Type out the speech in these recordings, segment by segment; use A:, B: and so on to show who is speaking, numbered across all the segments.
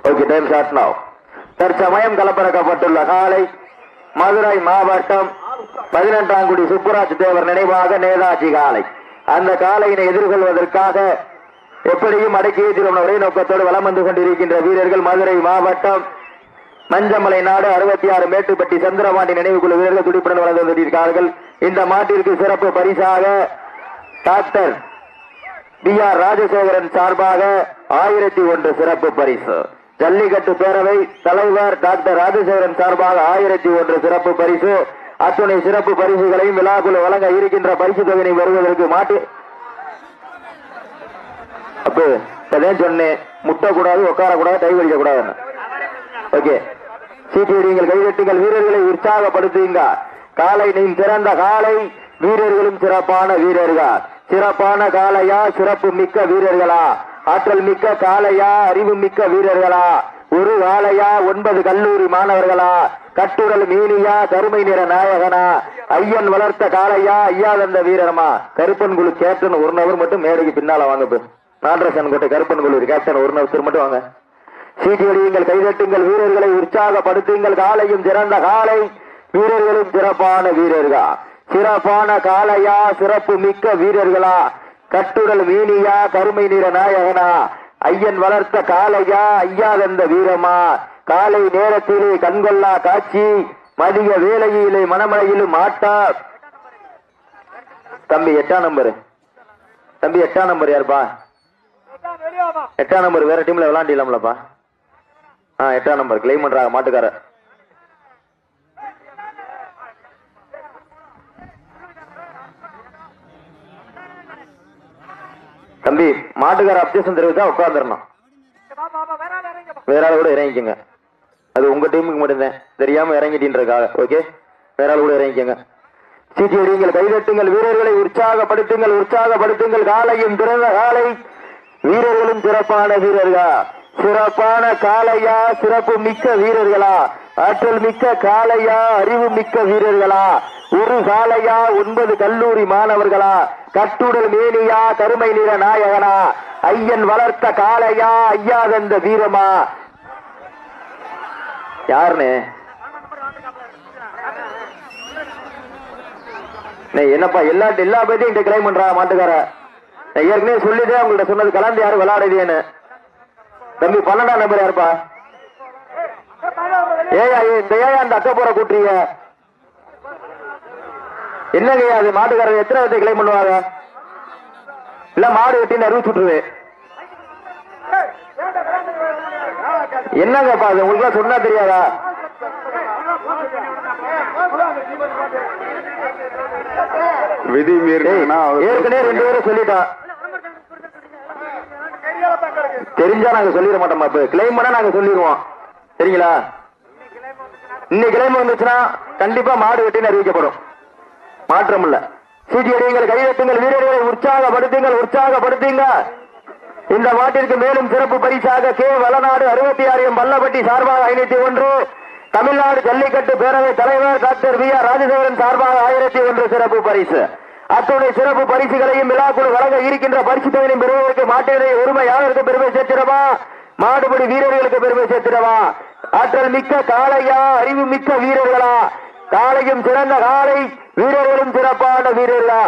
A: Okay time short now தற்சமயம் கலப்பறக்கப்பட்டுள்ள காலை மதுரை மாவட்டம் பதினெட்டாங்குடி சுப்புராஜ் தேவர் நினைவாக நேதாஜி காலை அந்த காலையினை எதிர்கொள்வதற்காக எப்படியும் அடக்கிய திருமண ஒரே நோக்கத்தோடு வலம் வந்து கொண்டிருக்கின்ற வீரர்கள் மதுரை மாவட்டம் மஞ்சமலை நாடு அறுபத்தி ஆறு மேட்டுப்பட்டி சந்திரபாண்டி நினைவுக்குழு வீரர்கள் துடிப்புடன் வளர்ந்து கொண்டிருக்கிறார்கள் இந்த மாட்டிற்கு சிறப்பு பரிசாக டாக்டர் பி ஆர் ராஜசேகரன் சார்பாக ஆயிரத்தி ஒன்று சிறப்பு பரிசு ஜல்லிக்கட்டு பேரவை தலைவர் டாக்டர் ராஜசேகரன் சார்பாக ஆயிரத்தி ஒன்று சிறப்பு பரிசு அத்துணை சிறப்பு பரிசுகளையும் விழாக்குழு வழங்க இருக்கின்ற பரிசு தொகையினை வருவதற்கு மாட்டு அப்போ இப்பதான் சொன்னேன் முட்டக்கூடாது உட்காரக்கூடாது கை வலிக்க கூடாதுன்னு ஓகே சீட்டியடிங்கள் கைதட்டுங்கள் வீரர்களை உற்சாகப்படுத்துங்க காலை நீ சிறந்த காலை வீரர்களும் சிறப்பான வீரர்கள் சிறப்பான காளையா சிறப்பு மிக்க வீரர்களா ஆற்றல் மிக்க காளையா அறிவு மிக்க வீரர்களா ஒரு காளையா ஒன்பது கல்லூரி மாணவர்களா கட்டுடல் மீனியா கருமை நிற நாயகனா ஐயன் வளர்த்த காளையா ஐயாதந்த வீரமா கருப்பன் குழு கேப்டன் ஒரு நபர் மட்டும் மேடைக்கு பின்னால வாங்க போ. நாடரசன் கோட்டை கருப்பன் குழு கேப்டன் ஒரு நபர் மட்டும் வாங்க சீட்டியடியுங்கள் கைதட்டுங்கள் வீரர்களை உற்சாகப்படுத்துங்கள் காலையும் சிறந்த காலை வீரர்களும் சிறப்பான வீரர்கள் சிறப்பான காளையா சிறப்பு மிக்க வீரர்களா கட்டுடல் மீனியா கருமை நிற நாயகனா ஐயன் வளர்த்த காளையா ஐயாதந்த வீரமா காலை நேரத்திலே கண்கொள்ளா காட்சி மதிய வேளையிலே மணமலையிலும் ஆட்டா தம்பி எட்டாம் நம்பர் தம்பி எட்டாம் நம்பர் யாருப்பா எட்டாம் நம்பர் வேற டீம்ல விளாண்டிலாம்லப்பா ஆ எட்டாம் நம்பர் கிளைம் பண்றாங்க மாட்டுக்காரர் தம்பி மாட்டுக்கார அப்ஜெக்ஷன் தெரிவித்தா உட்காந்துடணும் வேற ஆள் கூட இறங்கிக்கங்க அது உங்க டீமுக்கு மட்டும்தான் தெரியாம இறங்கிட்டீன்றக்காக ஓகே வேற ஆள் கூட இறங்கிக்கங்க சீட்டி அடியுங்கள் கைதட்டுங்கள் வீரர்களை உற்சாகப்படுத்துங்கள் உற்சாகப்படுத்துங்கள் காலையும் திறந்த காலை வீரர்களும் சிறப்பான வீரர்களா சிறப்பான காளையா சிறப்பு மிக்க வீரர்களா ஆற்றல் மிக்க காளையா அறிவு மிக்க வீரர்களா ஒரு காளையா ஒன்பது கல்லூரி மாணவர்களா கட்டுடல் மேனியா கருமை நிற நாயகனா ஐயன் வளர்த்த காளையா ஐயாதந்த வீரமா யாருன்னு நான் என்னப்பா எல்லா எல்லா பேர்த்தையும் இந்த கிளைம் பண்றா மாட்டுக்கார நான் ஏற்கனவே சொல்லிட்டே உங்கள்ட்ட சொன்னது கலந்து யாரும் விளையாடுதேன்னு தம்பி பன்னெண்டாம் நம்பர் யாருப்பா ஏயா ஏ- இந்த ஏயா அந்த அக்கா போற கூட்டுறீங்க என்னங்கய்யா அது மாட்டுக்காரர் எத்தனை பேர்த்தை கிளைம் பண்ணுவாங்க இல்ல மாடு வெட்டின்னு அறிவிச்சு விட்டுருது என்னங்கப்பா அது உங்களுக்கு சொன்னா தெரியாதா
B: விதி
A: ஏய்,
B: மீறினா
A: ஏற்கனவே ரெண்டு பேரும் சொல்லிட்டான் தெரிஞ்சா நாங்க சொல்லிட மாட்டோமா இப்ப கிளைம் பண்ணா நாங்க சொல்லிடுவோம் சரிங்களா இன்னைக்கு கிளைம் வந்துச்சுன்னா கண்டிப்பா மாடு வெட்டின்னு அறிவிக்கப்படும் மாற்றம் இல்ல சீட்டி அடியுங்கள் கையெழுத்துங்கள் வீரர்களை உற்சாகப்படுத்துங்கள் உற்சாகப்படுத்துங்க இந்த மாட்டிற்கு மேலும் சிறப்பு பரிசாக கே வளநாடு அறுபத்தி ஆறு எம் பல்லப்பட்டி சார்பாக ஐநூத்தி ஒன்று தமிழ்நாடு ஜல்லிக்கட்டு பேரவை தலைவர் டாக்டர் வி ஆர் ராஜசேகரன் சார்பாக ஆயிரத்தி ஒன்று சிறப்பு பரிசு அத்துணை சிறப்பு பரிசுகளையும் விழாக்குழு வழங்க இருக்கின்ற பரிசு தொகையினையும் பெறுவதற்கு மாட்டினுடைய உரிமையாளருக்கு பெருமை சேர்த்திடவா மாடுபடி வீரர்களுக்கு பெருமை சேர்த்திடவா ஆற்றல் மிக்க காளையா அறிவு மிக்க வீரர்களா காளையும் சிறந்த காளை வீரர்களும் சிறப்பான வீரர்களா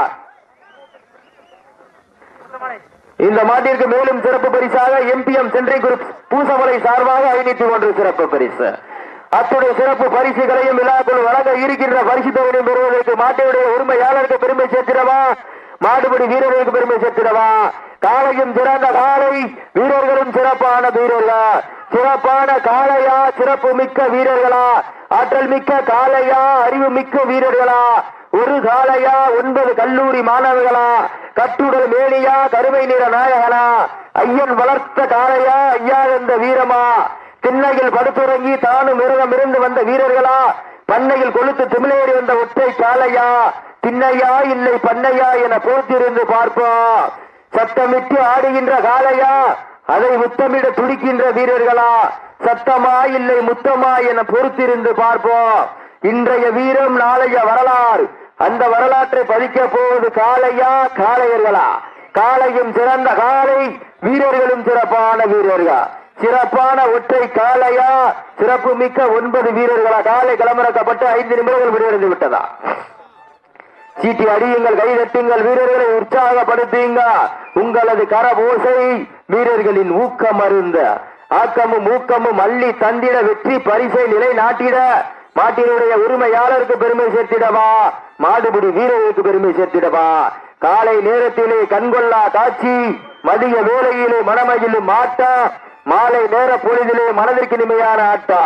A: இந்த மாட்டிற்கு மேலும் சிறப்பு பரிசாக எம்பிஎம் சென்ட்ரி குரூப் பூசமலை சார்பாக ஐநூத்தி ஒன்று சிறப்பு பரிசு அத்துடைய சிறப்பு பரிசுகளையும் விழாக்குள் வழங்க இருக்கின்ற பரிசு தொகையினையும் பெறுவதற்கு மாட்டினுடைய உரிமையாளருக்கு பெருமை சேர்த்திடவா மாடுபடி வீரர்களுக்கு பெருமை சேர்த்திடவா காளையும் சிறந்த காளை வீரர்களும் சிறப்பான வீரர்கள் சிறப்பான காளையா சிறப்பு மிக்க வீரர்களா ஆற்றல் மிக்க காளையா அறிவு மிக்க வீரர்களா ஒரு காளையா ஒன்பது கல்லூரி மாணவர்களா கட்டுடல் மேனியா கருமை நிற நாயகனா ஐயன் வளர்த்த காளையா ஐயா என்ற வீரமா திண்ணையில் படுத்துறங்கி தானும் மிருகம் இருந்து வந்த வீரர்களா பண்ணையில் கொளுத்து திமிழேறி வந்த ஒற்றை காளையா திண்ணையா இல்லை பண்ணையா என பொறுத்திருந்து பார்ப்போம் சத்தமிட்டு ஆடுகின்ற காளையா அதை முத்தமிட துடிக்கின்ற வீரர்களா சத்தமா இல்லை முத்தமா என பொறுத்திருந்து பார்ப்போம் இன்றைய வீரம் நாளைய வரலாறு அந்த வரலாற்றை பதிக்க போவது காளையா காளையர்களா காளையும் சிறந்த காளை வீரர்களும் சிறப்பான வீரர்கள் சிறப்பான ஒற்றை காளையா சிறப்பு மிக்க ஒன்பது வீரர்களா காலை களமிறக்கப்பட்டு ஐந்து நிமிடங்கள் முடிவடைந்து விட்டதா சீட்டி அடியுங்கள் கைதட்டுங்கள் வீரர்களை உற்சாகப்படுத்துங்க உங்களது கரபோசை வீரர்களின் ஊக்கம் அருந்த ஆக்கமும் ஊக்கமும் அள்ளி தந்திட வெற்றி பரிசை நிலை நாட்டிட மாட்டினுடைய உரிமையாளருக்கு பெருமை சேர்த்திடவா மாடுபிடி வீரர்களுக்கு பெருமை சேர்த்திடவா காலை நேரத்திலே கண்கொள்ளா காட்சி மதிய வேளையிலே மனமகிழும் ஆட்டா மாலை நேர பொழுதிலே மனதிற்கு நிமையான ஆட்டா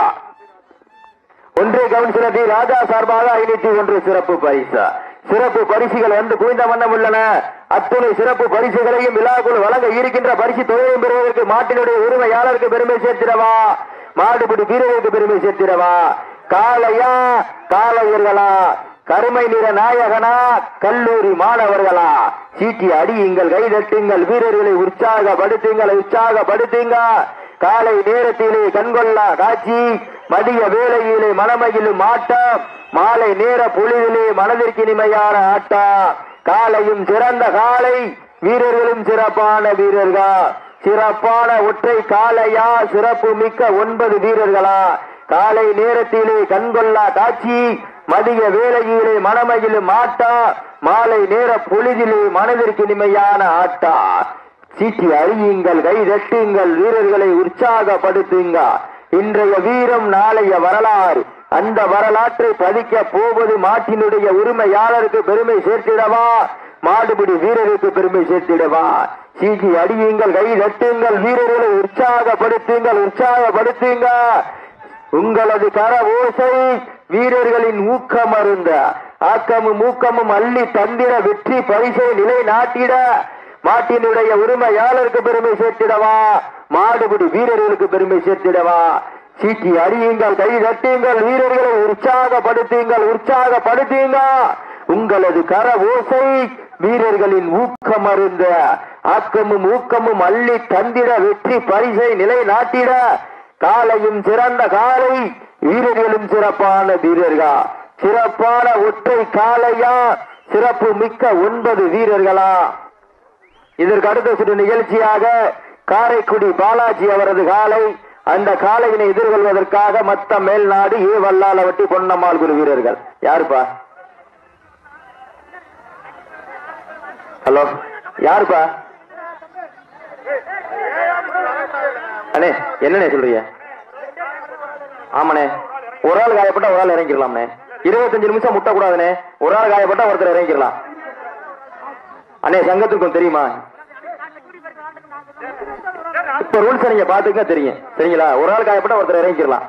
A: ஒன்றிய கவுன்சிலர் டி ராஜா சார்பாக ஐநூத்தி ஒன்று சிறப்பு பரிசு சிறப்பு பரிசுகள் வந்து குவிந்த வண்ணம் உள்ளன அத்துணை சிறப்பு பரிசுகளையும் விழாக்குள் வழங்க இருக்கின்ற பரிசு தொகையும் பெறுவதற்கு மாட்டினுடைய உரிமையாளருக்கு பெருமை சேர்த்திடவா மாடுபிடி வீரர்களுக்கு பெருமை சேர்த்திடவா காளையா காளையர்களா கருமை நிற நாயகனா கல்லூரி மாணவர்களா சீட்டி அடியுங்கள் கைதட்டுங்கள் வீரர்களை உற்சாகப்படுத்துங்கள் உற்சாகப்படுத்துங்க காலை நேரத்திலே கண்கொள்ளா காட்சி மதிய வேளையிலே மனமகிழும் ஆட்டம் மாலை நேர பொழுதிலே மனதிற்கு இனிமையான ஆட்டம் காலையும் சிறந்த காலை வீரர்களும் சிறப்பான வீரர்கள் சிறப்பான ஒற்றை காளையா சிறப்பு மிக்க ஒன்பது வீரர்களா காலை நேரத்திலே கண்கொள்ளா காட்சி மதிய வேளையிலே மனமகிழும் ஆட்டா மாலை நேர பொழுதிலே மனதிற்கு இனிமையான ஆட்டா சீட்டி அறியுங்கள் கை தட்டுங்கள் வீரர்களை உற்சாகப்படுத்துங்க இன்றைய வீரம் நாளைய வரலாறு அந்த வரலாற்றை பதிக்க போவது மாட்டினுடைய உரிமையாளருக்கு பெருமை சேர்த்திடவா மாடுபிடி வீரருக்கு பெருமை சேர்த்திடவா சீட்டி அடியுங்கள் கை தட்டுங்கள் வீரர்களை உற்சாகப்படுத்துங்கள் உற்சாகப்படுத்துங்க உங்களது கர ஓசை வீரர்களின் ஊக்கம் அருந்த ஆக்கமும் ஊக்கமும் அள்ளி தந்திர வெற்றி பரிசை நிலை நாட்டிட மாட்டினுடைய உரிமையாளருக்கு பெருமை சேர்த்திடவா மாடுபிடி வீரர்களுக்கு பெருமை சேர்த்திடவா சீட்டி அறியுங்கள் கை தட்டுங்கள் வீரர்களை உற்சாகப்படுத்துங்கள் உற்சாகப்படுத்துங்க உங்களது கர ஓசை வீரர்களின் ஊக்கம் அருந்த ஆக்கமும் ஊக்கமும் அள்ளி தந்திட வெற்றி பரிசை நிலை நாட்டிட காலையும் சிறந்த காலை வீரர்களும் சிறப்பான வீரர்களா சிறப்பான ஒற்றை காளையா சிறப்பு மிக்க ஒன்பது வீரர்களா இதற்கு அடுத்த சுற்று நிகழ்ச்சியாக காரைக்குடி பாலாஜி அவரது காலை அந்த காளையினை எதிர்கொள்வதற்காக மத்த மேல்நாடு ஏ வல்லாலவட்டி பொன்னம்மாள் குரு வீரர்கள் யாருப்பா ஹலோ யாருப்பா அண்ணே என்னண்ணே சொல்றீங்க ஆமாண்ணே ஒரு ஆள் காயப்பட்டா ஒரு ஆள் இறங்கிடலாம்ண்ணே இருபத்தஞ்சு நிமிஷம் முட்ட கூடாதுண்ணே ஒரு ஆள் காயப்பட்டா ஒருத்தர் இறங்கிடலாம் அண்ணே சங்கத்துக்கும் தெரியுமா இப்ப ரூல்ஸ் நீங்க பாத்துக்க தெரியும் சரிங்களா ஒரு ஆள் காயப்பட்டா ஒருத்தர் இறங்கிடலாம்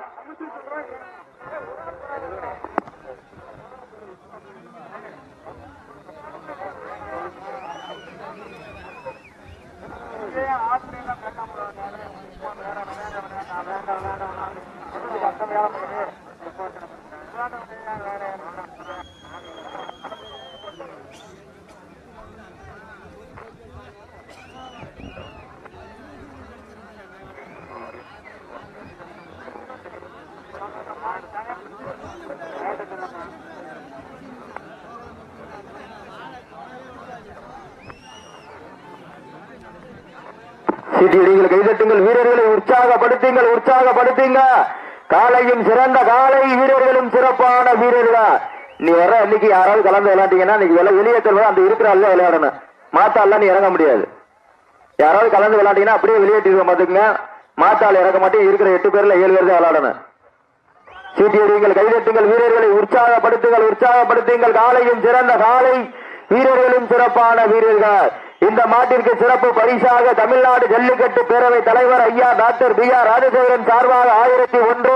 A: சீட்டியடிகள் கைதட்டுங்கள் வீரர்களை உற்சாகப்படுத்துங்கள் உற்சாகப்படுத்துங்க காலையும் சிறந்த காலை வீரர்களும் சிறப்பான வீரர்களா நீ வர இன்னைக்கு யாராவது கலந்து விளையாட்டீங்கன்னா இன்னைக்கு விலை வெளியேற்றல் அந்த இருக்கிற ஆள்ல விளையாடணும் மாத்தாள்லாம் நீ இறங்க முடியாது யாராவது கலந்து விளையாட்டீங்கன்னா அப்படியே வெளியேற்றிருக்க பாத்துக்குங்க மாத்தாள் இறக்க மாட்டேன் இருக்கிற எட்டு பேர்ல ஏழு பேர் தான் விளையாடணும் சீட்டியடிங்கள் கைதட்டுங்கள் வீரர்களை உற்சாகப்படுத்துங்கள் உற்சாகப்படுத்துங்கள் காலையும் சிறந்த காலை வீரர்களும் சிறப்பான வீரர்கள் இந்த மாட்டிற்கு சிறப்பு பரிசாக தமிழ்நாடு ஜல்லிக்கட்டு பேரவை தலைவர் ஐயா டாக்டர் பி ஆர் ராஜசேகரன் சார்பாக ஆயிரத்தி ஒன்று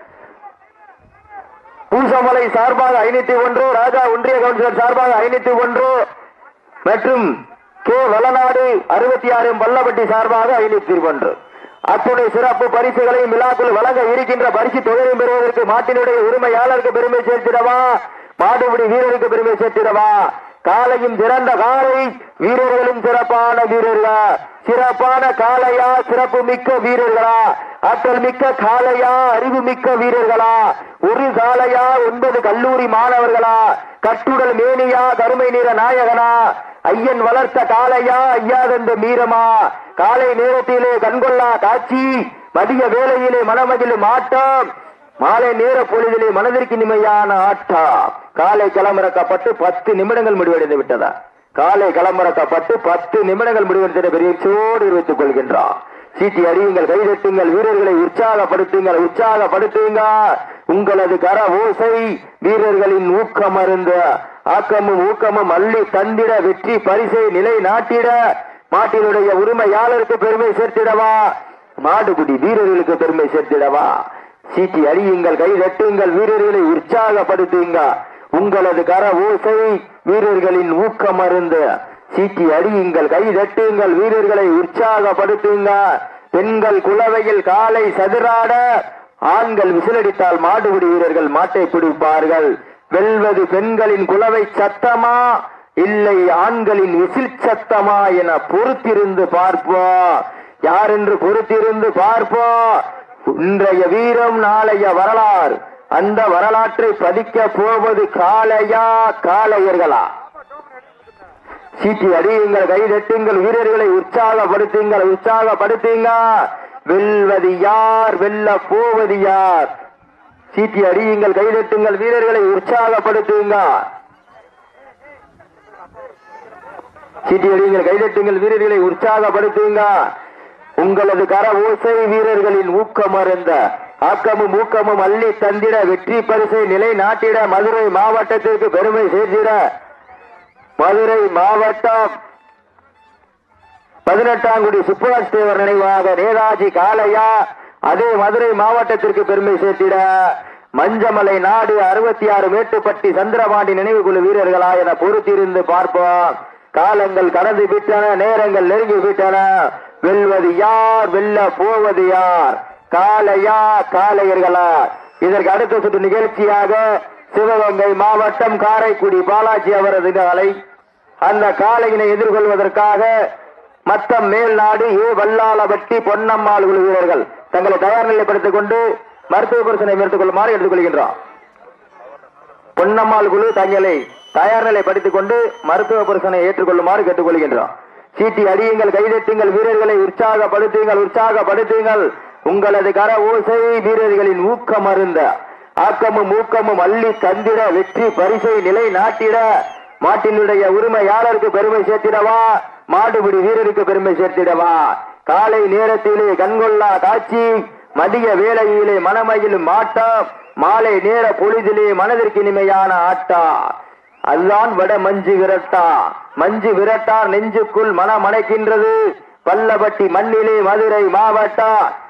A: பூசமலை சார்பாக ஐநூத்தி ஒன்று ராஜா ஒன்றிய கவுன்சிலர் சார்பாக ஐநூத்தி ஒன்று மற்றும் கே வளநாடு அறுபத்தி ஆறு பல்லப்பட்டி சார்பாக ஐநூத்தி ஒன்று அத்துணை சிறப்பு பரிசுகளையும் விழாக்குள் வழங்க இருக்கின்ற பரிசு தொகையும் பெறுவதற்கு மாட்டினுடைய உரிமையாளருக்கு பெருமை சேர்த்திடவா மாடுபிடி வீரருக்கு பெருமை சேர்த்திடவா காலையும் சிறந்த காலை வீரர்களும் சிறப்பான வீரர்களா சிறப்பான காளையா சிறப்பு மிக்க வீரர்களா ஆற்றல் மிக்க காளையா அறிவு மிக்க வீரர்களா ஒரு காளையா ஒன்பது கல்லூரி மாணவர்களா கட்டுடல் மேனியா கருமை நிற நாயகனா ஐயன் வளர்த்த காளையா ஐயாதந்த மீரமா காலை நேரத்திலே கண்கொள்ளா காட்சி மதிய வேளையிலே மனமகிழும் ஆட்டம் மாலை நேர பொழுதிலே மனதிற்கு நிமையான ஆட்டம் காலை களமிறக்கப்பட்டு பத்து நிமிடங்கள் முடிவடைந்து விட்டதா காலை களமிறக்கப்பட்டு பத்து நிமிடங்கள் முடிவடைந்த பெரியச்சோடு இருவித்துக் கொள்கின்றார் சீட்டி அடியுங்கள் கைதட்டுங்கள் வீரர்களை உற்சாகப்படுத்துங்கள் உற்சாகப்படுத்துங்க உங்களது கர ஓசை வீரர்களின் ஊக்கம் அருந்த ஆக்கமும் ஊக்கமும் அள்ளி தந்திட வெற்றி பரிசை நிலை நாட்டிட மாட்டினுடைய உரிமையாளருக்கு பெருமை சேர்த்திடவா மாடுபிடி வீரர்களுக்கு பெருமை சேர்த்திடவா சீட்டி அடியுங்கள் கை தட்டுங்கள் வீரர்களை உற்சாகப்படுத்துங்க உங்களது கர ஓசை வீரர்களின் ஊக்கம் அருந்த சீட்டி அடியுங்கள் கை தட்டுங்கள் வீரர்களை உற்சாகப்படுத்துங்க பெண்கள் குளவையில் காலை சதுராட ஆண்கள் விசிலடித்தால் மாடுபிடி வீரர்கள் மாட்டை பிடிப்பார்கள் வெல்வது பெண்களின் குலவை சத்தமா இல்லை ஆண்களின் விசில் சத்தமா என பொறுத்திருந்து பார்ப்போம் யார் என்று பொறுத்திருந்து பார்ப்போம் இன்றைய வீரம் நாளைய வரலாறு அந்த வரலாற்றை பதிக்க போவது காளையா காளையர்களா சீட்டி அடியுங்கள் கை தட்டுங்கள் வீரர்களை உற்சாகப்படுத்துங்கள் உற்சாகப்படுத்துங்க வெல்வது யார் வெல்ல போவது யார் சீட்டி அடியுங்கள் கை தட்டுங்கள் வீரர்களை உற்சாகப்படுத்துங்க சீட்டி அடியுங்கள் கை தட்டுங்கள் வீரர்களை உற்சாகப்படுத்துங்க உங்களது கர ஓசை வீரர்களின் ஊக்கம் அருந்த ஆக்கமும் ஊக்கமும் அள்ளி தந்திட வெற்றி பரிசை நிலை நாட்டிட மதுரை மாவட்டத்திற்கு பெருமை சேர்த்திட மதுரை மாவட்டம் பதினெட்டாம் குடி சுப்பராஜ் தேவர் நினைவாக நேதாஜி காளையா அதே மதுரை மாவட்டத்திற்கு பெருமை சேர்த்திட மஞ்சமலை நாடு அறுபத்தி ஆறு மேட்டுப்பட்டி சந்திரபாண்டி நினைவு குழு வீரர்களா என பொறுத்திருந்து பார்ப்போம் காலங்கள் கடந்து விட்டன நேரங்கள் நெருங்கி விட்டன வெல்வது யார் வெல்ல போவது யார் காளையா காளையர்களா இதற்கு அடுத்த சுற்று நிகழ்ச்சியாக சிவகங்கை மாவட்டம் காரைக்குடி பாலாஜி அவரது காலை அந்த காளையினை எதிர்கொள்வதற்காக மத்தம் மேல்நாடு ஏ வல்லாளவட்டி பொன்னம்மாள் குழு வீரர்கள் தங்களை தயார் நிலைப்படுத்திக் கொண்டு மருத்துவ பரிசனை மேற்கொள்ளுமாறு கொள்ளுமாறு எடுத்துக்கொள்கின்றோம் பொன்னம்மாள் குழு தங்களை தயார் நிலைப்படுத்திக் கொண்டு மருத்துவ பரிசனை ஏற்றுக்கொள்ளுமாறு கேட்டுக்கொள்கின்றோம் சீட்டி அடியுங்கள் கைதட்டுங்கள் வீரர்களை உற்சாகப்படுத்துங்கள் உற்சாகப்படுத்துங்கள் உங்களது கர ஓசை வீரர்களின் ஊக்கம் அருந்த ஆக்கமும் ஊக்கமும் அள்ளி தந்திட வெற்றி பரிசை நிலை நாட்டிட மாட்டினுடைய உரிமையாளருக்கு பெருமை சேர்த்திடவா மாடுபிடி வீரருக்கு பெருமை சேர்த்திடவா காலை நேரத்திலே கண்கொள்ளா காட்சி மதிய வேளையிலே மனமயிலும் ஆட்டம் மாலை நேர பொழுதிலே மனதிற்கு இனிமையான ஆட்டா அதுதான் வட மஞ்சு விரட்டா மஞ்சு விரட்டா நெஞ்சுக்குள் மனம் அணைக்கின்றது பல்லபட்டி மண்ணிலே மதுரை மாவட்டா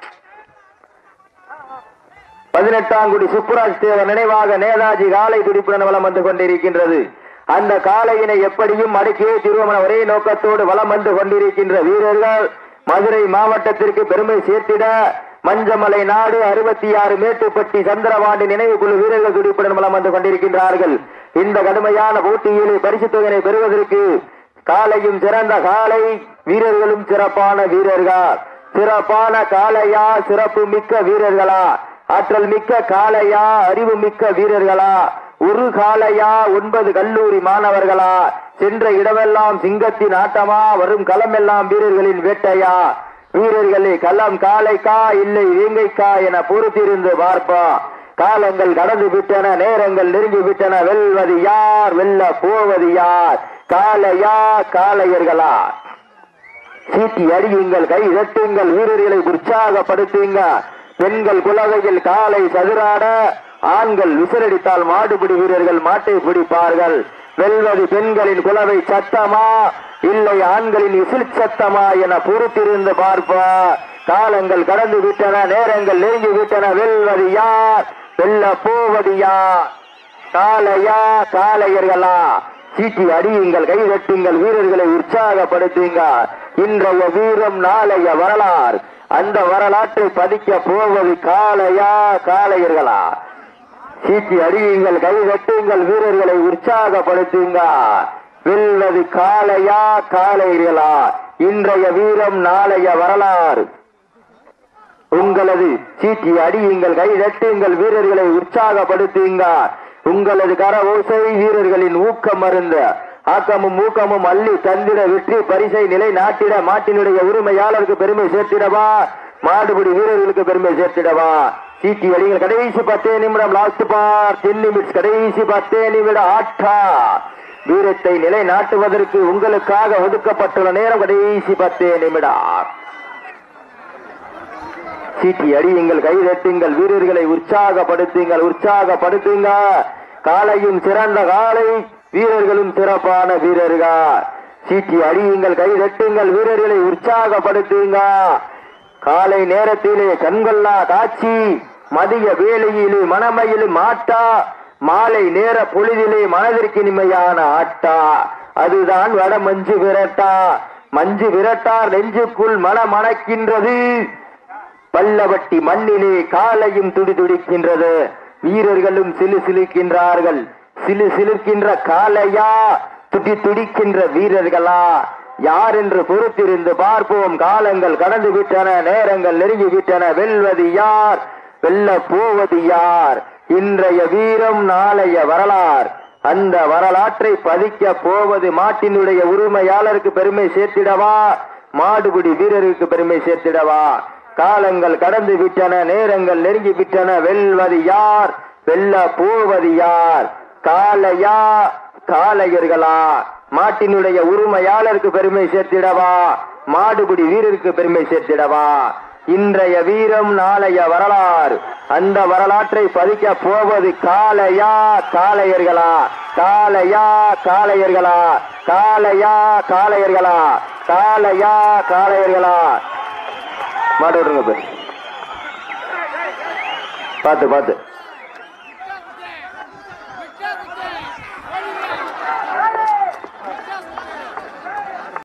A: பதினெட்டாம் குடி சுப்புராஜ் தேவர் நினைவாக நேதாஜி காலை துடிப்புடன் வலம் வந்து கொண்டிருக்கின்றது அந்த காளையினை எப்படியும் அடக்கியே திருவமன ஒரே நோக்கத்தோடு வலம் வந்து கொண்டிருக்கின்ற வீரர்கள் மதுரை மாவட்டத்திற்கு பெருமை சேர்த்திட மஞ்சமலை நாடு அறுபத்தி ஆறு மேட்டுப்பட்டி சந்திரபாண்டி நினைவு குழு வீரர்கள் துடிப்புடன் வலம் வந்து கொண்டிருக்கின்றார்கள் இந்த கடுமையான போட்டியிலே பரிசு தொகையினை பெறுவதற்கு காலையும் சிறந்த காலை வீரர்களும் சிறப்பான வீரர்கள் சிறப்பான காளையா சிறப்பு மிக்க வீரர்களா ஆற்றல் மிக்க காளையா அறிவு மிக்க வீரர்களா ஒரு காளையா ஒன்பது கல்லூரி மாணவர்களா சென்ற இடமெல்லாம் சிங்கத்தின் ஆட்டமா வரும் களமெல்லாம் வீரர்களின் வேட்டையா வீரர்களே களம் காளைக்கா இல்லை வேங்கைக்கா என பொறுத்திருந்து பார்ப்போம் காலங்கள் கடந்து விட்டன நேரங்கள் நெருங்கி விட்டன வெல்வது யார் வெல்ல போவது யார் காளையா காளையர்களா சீட்டி அடியுங்கள் கை தட்டுங்கள் வீரர்களை உற்சாகப்படுத்துங்க பெண்கள் குலவையில் காலை சதுராட ஆண்கள் விசிலடித்தால் மாடுபிடி வீரர்கள் மாட்டை பிடிப்பார்கள் வெல்வது பெண்களின் குலவை சத்தமா இல்லை ஆண்களின் விசில் சத்தமா என பொறுத்திருந்து பார்ப்பா காலங்கள் கடந்து விட்டன நேரங்கள் நெருங்கி விட்டன வெல்வது யார் வெல்ல போவது யார் காளையா காளையர்களா சீட்டி அடியுங்கள் கை தட்டுங்கள் வீரர்களை உற்சாகப்படுத்துங்க இன்றைய வீரம் நாளைய வரலாறு அந்த வரலாற்றை பதிக்க போவது காளையா காளையர்களா சீட்டி அடியுங்கள் கை தட்டுங்கள் வீரர்களை உற்சாகப்படுத்துங்க வெல்வது காளையா காளையர்களா இன்றைய வீரம் நாளைய வரலாறு உங்களது சீட்டி அடியுங்கள் கை தட்டுங்கள் வீரர்களை உற்சாகப்படுத்துங்க உங்களது கர ஓசை வீரர்களின் ஊக்கம் மருந்த ஆக்கமும் ஊக்கமும் அள்ளி தந்திட வெற்றி பரிசை நிலை நாட்டிட மாட்டினுடைய உரிமையாளருக்கு பெருமை சேர்த்திடவா மாடுபிடி வீரர்களுக்கு பெருமை சேர்த்திடவா சீட்டி அடிகள் கடைசி பத்தே நிமிடம் லாஸ்ட் பார் டென் நிமிட்ஸ் கடைசி பத்தே நிமிட ஆட்டா வீரத்தை நிலைநாட்டுவதற்கு உங்களுக்காக ஒதுக்கப்பட்டுள்ள நேரம் கடைசி பத்தே நிமிடம் சீட்டி அடியுங்கள் கைதட்டுங்கள் வீரர்களை உற்சாகப்படுத்துங்கள் உற்சாகப்படுத்துங்க காலையும் சிறந்த காலை வீரர்களும் சிறப்பான வீரர்கள் சீட்டி அடியுங்கள் கைதட்டுங்கள் வீரர்களை உற்சாகப்படுத்துங்க காலை நேரத்திலே கண்கொள்ளா காட்சி மதிய வேளையிலே மனமையிலும் ஆட்டா மாலை நேர பொழுதிலே மனதிற்கு நிமையான ஆட்டா அதுதான் வட மஞ்சு விரட்டா மஞ்சு விரட்டார் நெஞ்சுக்குள் மனமணக்கின்றது பல்லவட்டி மண்ணிலே காலையும் துடிதுடிக்கின்றது வீரர்களும் சிலு சிலுக்கின்றார்கள் சிலு சிலுக்கின்ற காலையா துடி துடிக்கின்ற வீரர்களா யார் என்று பொறுத்திருந்து பார்ப்போம் காலங்கள் கடந்து விட்டன நேரங்கள் நெருங்கி விட்டன வெல்வது யார் வெல்ல போவது யார் இன்றைய வீரம் நாளைய வரலாறு அந்த வரலாற்றை பதிக்க போவது மாட்டினுடைய உரிமையாளருக்கு பெருமை சேர்த்திடவா மாடுபிடி வீரருக்கு பெருமை சேர்த்திடவா காலங்கள் கடந்து விட்டன நேரங்கள் நெருங்கி விட்டன வெல்வது யார் வெல்ல போவது யார் காளையா காளையர்களா மாட்டினுடைய உரிமையாளருக்கு பெருமை சேர்த்திடவா மாடுபிடி வீரருக்கு பெருமை சேர்த்திடவா இன்றைய வீரம் நாளைய வரலாறு அந்த வரலாற்றை பதிக்க போவது காளையா காளையர்களா காளையா காளையர்களா காளையா காளையர்களா காளையா காளையர்களா மாட்டு விட்டுருங்க பேர் பார்த்து பார்த்து